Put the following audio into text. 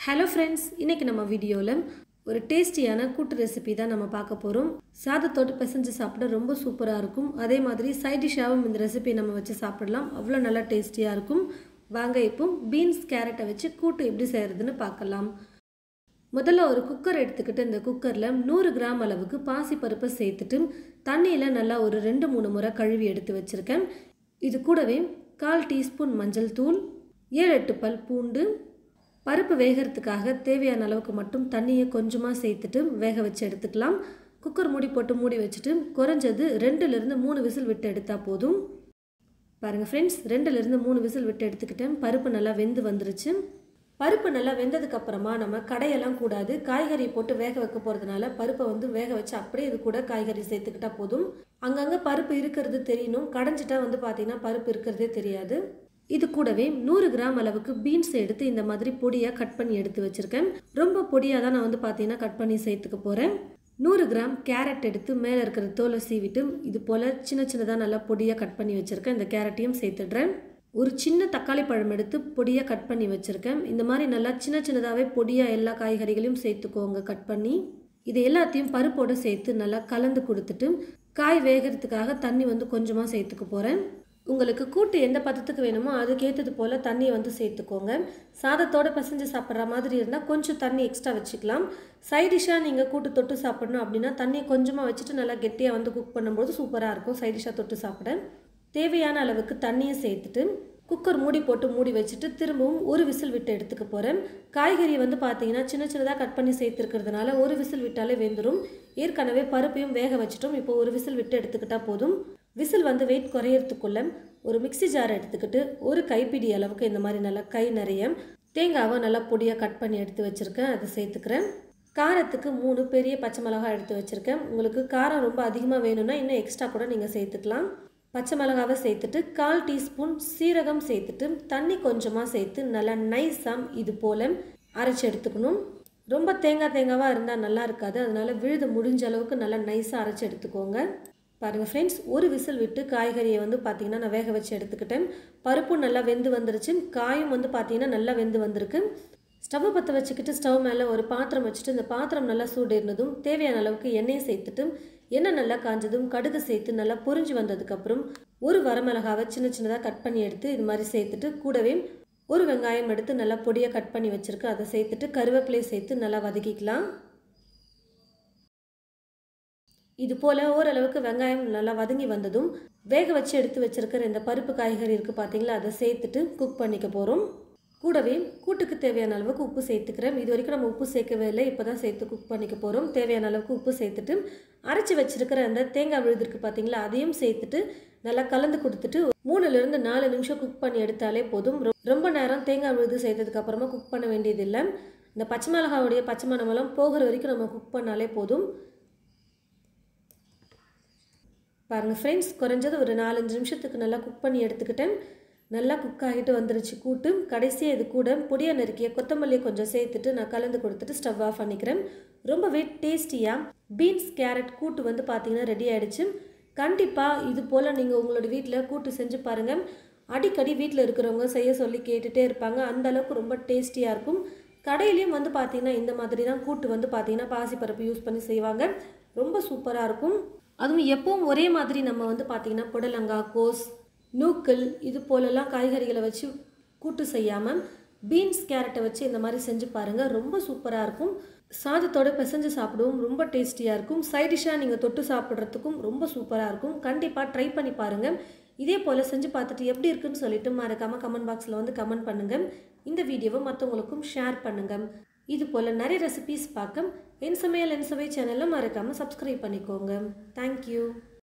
hello friends இன்றைக்கி நம்ம வீடியோவில் ஒரு டேஸ்டியான கூட்டு ரெசிபி தான் நம்ம பார்க்க போகிறோம் சாதத்தோடு பிசைஞ்சு சாப்பிட ரொம்ப சூப்பராக இருக்கும் அதே மாதிரி சைட் டிஷ்ஷாகவும் இந்த ரெசிபி நம்ம வச்சு சாப்பிடலாம் அவ்வளோ நல்லா டேஸ்டியாக இருக்கும் வாங்க இப்போ பீன்ஸ் கேரட்டை வச்சு கூட்டு எப்படி செய்கிறதுன்னு பார்க்கலாம் முதல்ல ஒரு குக்கர் எடுத்துக்கிட்டு இந்த குக்கரில் நூறு கிராம் அளவுக்கு பாசி பருப்பை சேர்த்துட்டு தண்ணியில் நல்லா ஒரு ரெண்டு மூணு முறை கழுவி எடுத்து வச்சுருக்கேன் இது கூடவே கால் டீஸ்பூன் மஞ்சள் தூள் ஏழு எட்டு பல் பூண்டு பருப்பு வேகிறதுக்காக தேவையான அளவுக்கு மட்டும் தண்ணியை கொஞ்சமாக சேர்த்துட்டு வேக வச்சு எடுத்துக்கலாம் குக்கர் மூடி போட்டு மூடி வச்சுட்டு குறைஞ்சது ரெண்டுலேருந்து மூணு விசில் விட்டு எடுத்தால் போதும் பாருங்கள் ஃப்ரெண்ட்ஸ் ரெண்டுலேருந்து மூணு விசில் விட்டு எடுத்துக்கிட்டேன் பருப்பு நல்லா வெந்து வந்துருச்சு பருப்பு நல்லா வெந்ததுக்கு அப்புறமா நம்ம கடையெல்லாம் கூடாது காய்கறி போட்டு வேக வைக்க போகிறதுனால பருப்பை வந்து வேக வச்சு அப்படியே இது கூட காய்கறி சேர்த்துக்கிட்டா போதும் அங்கங்கே பருப்பு இருக்கிறது தெரியணும் கடைஞ்சிட்டா வந்து பார்த்தீங்கன்னா பருப்பு இருக்கிறதே தெரியாது இது கூடவே நூறு கிராம் அளவுக்கு பீன்ஸ் எடுத்து இந்த மாதிரி பொடியாக கட் பண்ணி எடுத்து வச்சுருக்கேன் ரொம்ப பொடியாக தான் நான் வந்து பார்த்தீங்கன்னா கட் பண்ணி சேர்த்துக்க போகிறேன் நூறு கிராம் கேரட் எடுத்து மேலே இருக்கிற தோலை சீவிட்டு இது போல் சின்ன சின்னதாக நல்லா பொடியாக கட் பண்ணி வச்சுருக்கேன் இந்த கேரட்டையும் சேர்த்துடுறேன் ஒரு சின்ன தக்காளி பழம் எடுத்து பொடியாக கட் பண்ணி வச்சுருக்கேன் இந்த மாதிரி நல்லா சின்ன சின்னதாகவே பொடியாக எல்லா காய்கறிகளையும் சேர்த்துக்கோங்க கட் பண்ணி இது எல்லாத்தையும் பருப்போடு சேர்த்து நல்லா கலந்து கொடுத்துட்டு காய் வேகிறதுக்காக தண்ணி வந்து கொஞ்சமாக சேர்த்துக்க போகிறேன் உங்களுக்கு கூட்டு எந்த பதத்துக்கு வேணுமோ அதுக்கேற்றது போல் தண்ணியை வந்து சேர்த்துக்கோங்க சாதத்தோடு பிசைஞ்சு சாப்பிட்ற மாதிரி இருந்தால் கொஞ்சம் தண்ணி எக்ஸ்ட்ரா வச்சுக்கலாம் சைட் டிஷ்ஷாக நீங்கள் கூட்டு தொட்டு சாப்பிடணும் அப்படின்னா தண்ணியை கொஞ்சமாக வச்சுட்டு நல்லா கெட்டியாக வந்து குக் பண்ணும்போது சூப்பராக இருக்கும் சைட் டிஷ்ஷாக தொட்டு சாப்பிட தேவையான அளவுக்கு தண்ணியை சேர்த்துட்டு குக்கர் மூடி போட்டு மூடி வச்சுட்டு திரும்பவும் ஒரு விசில் விட்டு எடுத்துக்க போகிறேன் காய்கறி வந்து பார்த்தீங்கன்னா சின்ன சின்னதாக கட் பண்ணி சேர்த்துருக்கிறதுனால ஒரு விசில் விட்டாலே வெந்துடும் ஏற்கனவே பருப்பையும் வேக வச்சுட்டோம் இப்போ ஒரு விசில் விட்டு எடுத்துக்கிட்டால் போதும் விசில் வந்து வெயிட் குறையறதுக்குள்ள ஒரு மிக்சி ஜார் எடுத்துக்கிட்டு ஒரு கைப்பிடி அளவுக்கு இந்த மாதிரி நல்லா கை நிறைய தேங்காவை நல்லா பொடியாக கட் பண்ணி எடுத்து வச்சுருக்கேன் அதை சேர்த்துக்கிறேன் காரத்துக்கு மூணு பெரிய பச்சை மிளகாய் எடுத்து வச்சுருக்கேன் உங்களுக்கு காரம் ரொம்ப அதிகமாக வேணும்னா இன்னும் எக்ஸ்ட்ரா கூட நீங்கள் சேர்த்துக்கலாம் பச்சை மிளகாவை சேர்த்துட்டு கால் டீஸ்பூன் சீரகம் சேர்த்துட்டு தண்ணி கொஞ்சமாக சேர்த்து நல்லா நைஸாக இது போல் அரைச்சி எடுத்துக்கணும் ரொம்ப தேங்காய் தேங்காவாக இருந்தால் நல்லா இருக்காது அதனால் விழுது முடிஞ்ச அளவுக்கு நல்லா நைஸாக அரைச்சி எடுத்துக்கோங்க பாருங்கள் ஃப்ரெண்ட்ஸ் ஒரு விசில் விட்டு காய்கறியை வந்து பார்த்திங்கன்னா நான் வேக வச்சு எடுத்துக்கிட்டேன் பருப்பும் நல்லா வெந்து வந்துருச்சு காயும் வந்து பார்த்திங்கன்னா நல்லா வெந்து வந்திருக்கு ஸ்டவ்வை பற்ற வச்சுக்கிட்டு ஸ்டவ் மேலே ஒரு பாத்திரம் வச்சுட்டு இந்த பாத்திரம் நல்லா சூடேறினதும் தேவையான அளவுக்கு எண்ணெயை சேர்த்துட்டு எண்ணெய் நல்லா காஞ்சதும் கடுகு சேர்த்து நல்லா பொரிஞ்சு வந்ததுக்கப்புறம் ஒரு வரமிளகாவை சின்ன சின்னதாக கட் பண்ணி எடுத்து இது மாதிரி சேர்த்துட்டு கூடவே ஒரு வெங்காயம் எடுத்து நல்லா பொடியாக கட் பண்ணி வச்சுருக்கு அதை சேர்த்துட்டு கருவேப்பிலையை சேர்த்து நல்லா வதக்கிக்கலாம் இது போல் ஓரளவுக்கு வெங்காயம் நல்லா வதங்கி வந்ததும் வேக வச்சு எடுத்து வச்சுருக்கிற இந்த பருப்பு காய்கறி இருக்குது பார்த்தீங்களா அதை சேர்த்துட்டு குக் பண்ணிக்க போகிறோம் கூடவே கூட்டுக்கு தேவையான அளவுக்கு உப்பு சேர்த்துக்கிறேன் இது வரைக்கும் நம்ம உப்பு சேர்க்கவே இல்லை இப்போ தான் சேர்த்து குக் பண்ணிக்க போகிறோம் தேவையான அளவுக்கு உப்பு சேர்த்துட்டு அரைச்சி வச்சுருக்கிற அந்த தேங்காய் விழுது இருக்குது பார்த்தீங்களா அதையும் சேர்த்துட்டு நல்லா கலந்து கொடுத்துட்டு மூணுலேருந்து நாலு நிமிஷம் குக் பண்ணி எடுத்தாலே போதும் ரொம்ப நேரம் தேங்காய் விழுது சேர்த்ததுக்கு அப்புறமா குக் பண்ண வேண்டியதில்லை இந்த பச்சை மிளகாவுடைய பச்சை மணமெல்லாம் போகிற வரைக்கும் நம்ம குக் பண்ணாலே போதும் பாருங்கள் ஃப்ரெண்ட்ஸ் குறைஞ்சது ஒரு நாலஞ்சு நிமிஷத்துக்கு நல்லா குக் பண்ணி எடுத்துக்கிட்டேன் நல்லா குக் ஆகிட்டு வந்துருச்சு கூட்டு கடைசியாக இது கூட பொடியாக நறுக்கிய கொத்தமல்லியை கொஞ்சம் சேர்த்துட்டு நான் கலந்து கொடுத்துட்டு ஸ்டவ் ஆஃப் பண்ணிக்கிறேன் ரொம்பவே டேஸ்டியாக பீன்ஸ் கேரட் கூட்டு வந்து பார்த்தீங்கன்னா ரெடி ஆகிடுச்சு கண்டிப்பாக இது போல் நீங்கள் உங்களோட வீட்டில் கூட்டு செஞ்சு பாருங்கள் அடிக்கடி வீட்டில் இருக்கிறவங்க செய்ய சொல்லி கேட்டுகிட்டே இருப்பாங்க அந்த அளவுக்கு ரொம்ப டேஸ்டியாக இருக்கும் கடையிலையும் வந்து பார்த்திங்கன்னா இந்த மாதிரி தான் கூட்டு வந்து பார்த்திங்கன்னா பாசிப்பருப்பு யூஸ் பண்ணி செய்வாங்க ரொம்ப சூப்பராக இருக்கும் அதுவும் எப்பவும் ஒரே மாதிரி நம்ம வந்து பார்த்திங்கன்னா புடலங்காய் கோஸ் நூக்கல் இது போலெல்லாம் காய்கறிகளை வச்சு கூட்டு செய்யாமல் பீன்ஸ் கேரட்டை வச்சு இந்த மாதிரி செஞ்சு பாருங்கள் ரொம்ப சூப்பராக இருக்கும் சாதத்தோடு பிசைஞ்சு சாப்பிடவும் ரொம்ப டேஸ்டியாக இருக்கும் சைட் டிஷ்ஷாக நீங்கள் தொட்டு சாப்பிட்றதுக்கும் ரொம்ப சூப்பராக இருக்கும் கண்டிப்பாக ட்ரை பண்ணி பாருங்கள் இதே போல் செஞ்சு பார்த்துட்டு எப்படி இருக்குன்னு சொல்லிட்டு மறக்காமல் கமெண்ட் பாக்ஸில் வந்து கமெண்ட் பண்ணுங்கள் இந்த வீடியோவை மற்றவங்களுக்கும் ஷேர் பண்ணுங்கள் இது போல் நிறைய ரெசிபீஸ் பார்க்க என் சமையல் என் சமை சேனலில் மறக்காமல் சப்ஸ்கிரைப் பண்ணிக்கோங்க தேங்க்யூ